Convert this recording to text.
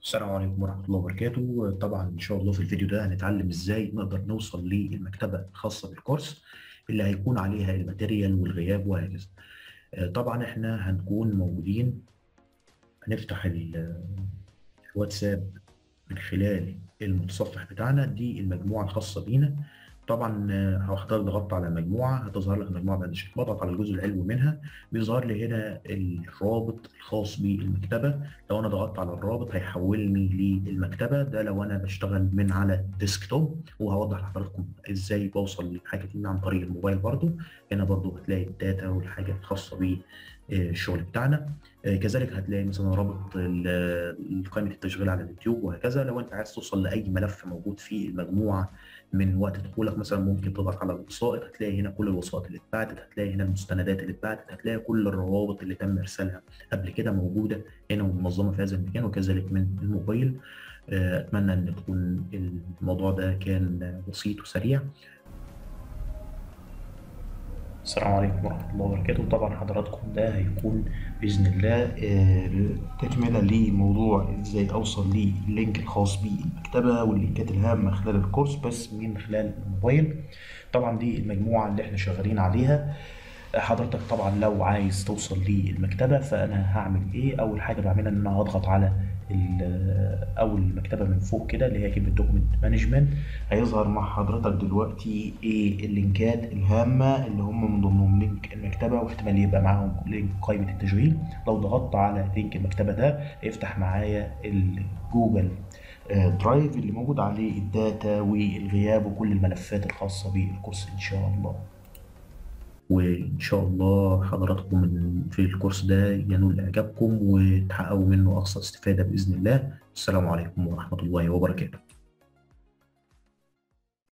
السلام عليكم ورحمة الله وبركاته طبعا إن شاء الله في الفيديو ده هنتعلم إزاي نقدر نوصل للمكتبة الخاصة بالكورس اللي هيكون عليها الماتيريال والغياب وهكذا آه، طبعا إحنا هنكون موجودين هنفتح ال- الواتساب من خلال المتصفح بتاعنا دي المجموعة الخاصة بينا طبعا آه، لو حضرتك ضغطت على المجموعة هتظهر لك المجموعة بعد شوية بضغط على الجزء العلوي منها بيظهر لي هنا الرابط الخاص بالمكتبة لو انا ضغطت على الرابط هيحولني للمكتبه ده لو انا بشتغل من على الديسكتوب وهوضح لحضراتكم ازاي بوصل للحاجه دي عن طريق الموبايل برضو هنا برضو هتلاقي الداتا والحاجه الخاصه بالشغل بتاعنا آه، كذلك هتلاقي مثلا رابط ال- قائمه التشغيل على اليوتيوب وهكذا لو انت عايز توصل لاي ملف موجود في المجموعه من وقت دخولك مثلا ممكن تضغط على الوسائط هتلاقي هنا كل الوسائط اللي اتبعتت هتلاقي هنا المستندات اللي اتبعتت هتلاقي كل الروابط اللي تم ارسالها قبل كده موجوده هنا ومنظمه في هذا المكان وكذلك من الموبايل آه، اتمنى ان تكون الموضوع ده كان بسيط وسريع السلام عليكم ورحمة الله وبركاته طبعا حضراتكم ده هيكون بإذن الله آه، تكملة لموضوع ازاي اوصل للينك الخاص بالمكتبة واللينكات الهامة خلال الكورس بس من خلال الموبايل طبعا دي المجموعة اللي احنا شغالين عليها حضرتك طبعا لو عايز توصل للمكتبة فأنا هعمل إيه؟ أول حاجة بعملها إن أنا هضغط على ال- أول المكتبة من فوق كده اللي هي كلمة دوكمنت مانجمنت هيظهر مع حضرتك دلوقتي إيه اللينكات الهامة اللي هم من ضمنهم لينك المكتبة واحتمال يبقى معاهم لينك قائمة التشغيل لو ضغطت على لينك المكتبة ده هيفتح معايا الجوجل آه، درايف اللي موجود عليه الداتا والغياب وكل الملفات الخاصة بالكورس إن شاء الله. وإن شاء الله حضراتكم من- في الكورس ده ينول إعجابكم وتحققوا منه أقصى استفادة بإذن الله السلام عليكم ورحمة الله وبركاته